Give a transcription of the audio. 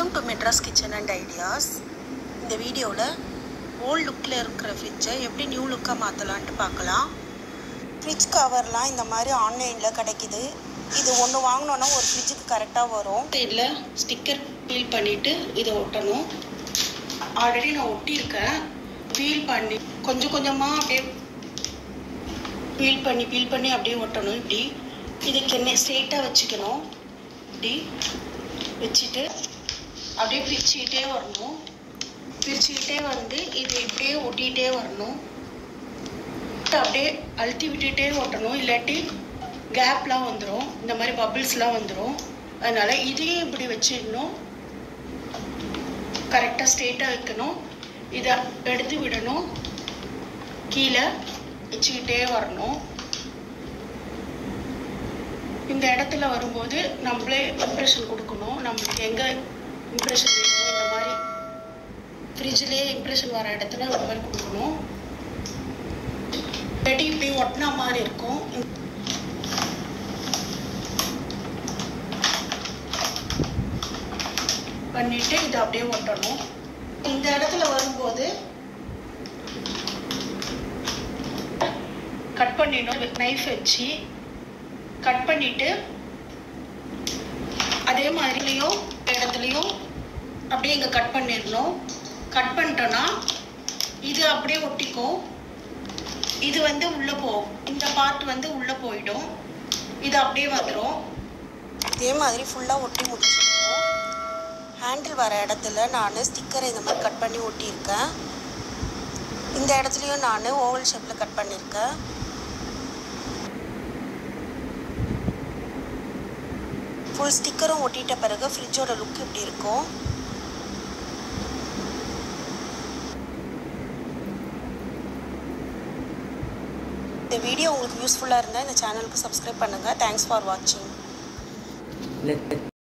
welcome to Madras kitchen and ideas இந்த வீடியோவில் volt லுக்கில் இருக்கிற ஃப்ரிட்ஜை எப்படி நியூ லுக்காக மாற்றலான்ட்டு பார்க்கலாம் ஃப்ரிட்ஜ் கவர்லாம் இந்த மாதிரி ஆன்லைனில் கிடைக்குது இது ஒன்று வாங்கினோன்னா ஒரு ஃப்ரிட்ஜுக்கு கரெக்டாக வரும் இதில் ஸ்டிக்கர் பீல் பண்ணிவிட்டு இதை ஒட்டணும் ஆல்ரெடி நான் ஒட்டியிருக்கேன் பீல் பண்ணி கொஞ்சம் கொஞ்சமாக அப்படியே பீல் பண்ணி பீல் பண்ணி அப்படியே ஒட்டணும் இப்படி இதுக்கு என்ன ஸ்ட்ரெயிட்டாக வச்சுக்கணும் இப்படி வச்சுட்டு அப்படியே பிரிச்சுக்கிட்டே வரணும் பிரிச்சுக்கிட்டே வந்து இது இப்படியே ஒட்டிகிட்டே வரணும் அப்படியே அழுத்தி விட்டுட்டே ஓட்டணும் இல்லாட்டி கேப்லாம் வந்துடும் இந்த மாதிரி பபிள்ஸ்லாம் வந்துடும் அதனால இதையும் இப்படி வச்சிடணும் கரெக்டாக ஸ்ட்ரெயிட்டாக வைக்கணும் இதை எடுத்து விடணும் கீழே வச்சுக்கிட்டே வரணும் இந்த இடத்துல வரும்போது நம்மளே இம்ப்ரெஷன் கொடுக்கணும் நம்மளுக்கு எங்கே இம்ப்ரெஷன் வேணும் இந்த மாதிரி ஃப்ரிட்ஜ்லேயே இம்ப்ரெஷன் வர இடத்துல இந்த மாதிரி கொடுக்கணும் இல்லாட்டி இப்படி ஒட்டின மாதிரி இருக்கும் பண்ணிட்டு இதை அப்படியே ஒட்டணும் இந்த இடத்துல வரும்போது கட் பண்ணிடணும் நைஃப் வச்சு கட் பண்ணிட்டு அதே மாதிரிலையும் இடத்துலையும் அப்படியே இங்கே கட் பண்ணிடணும் கட் பண்ணிட்டோன்னா இது அப்படியே ஒட்டிக்கும் இது வந்து உள்ளே போகும் இந்த பார்ட் வந்து உள்ளே போயிடும் இது அப்படியே வந்துடும் இதே மாதிரி ஃபுல்லாக ஒட்டி முடிச்சிருக்கோம் ஹேண்டில் வர இடத்துல நான் ஸ்டிக்கரை இந்த மாதிரி கட் பண்ணி ஒட்டியிருக்கேன் இந்த இடத்துலையும் நான் ஓவல் ஷேப்பில் கட் பண்ணியிருக்கேன் ஃபுல் ஸ்டிக்கரும் ஒட்டிட்ட பிறகு ஃப்ரிட்ஜோட லுக் இப்படி இருக்கும் இந்த வீடியோ உங்களுக்கு யூஸ்ஃபுல்லாக இருந்தால் இந்த சேனலுக்கு சப்ஸ்கிரைப் பண்ணுங்கள் தேங்க்ஸ் ஃபார் வாட்சிங் Let